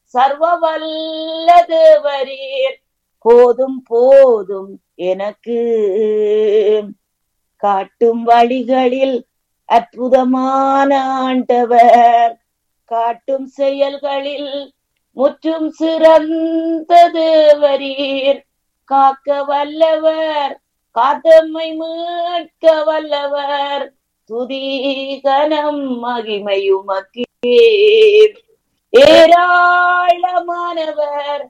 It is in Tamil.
சர்வ வல்ல தேவரீர் போதும் போதும் எனக்கு காட்டும் வழிகளில் அற்புதமான ஆண்டவர் காட்டும் செயல்களில் முற்றும் சிறந்த தேவரீர் காக்க வல்லவர் காத்தம்மை மீட்க வல்லவர் துதி கனம் மகிமையுமக்கே ஏராளமானவர்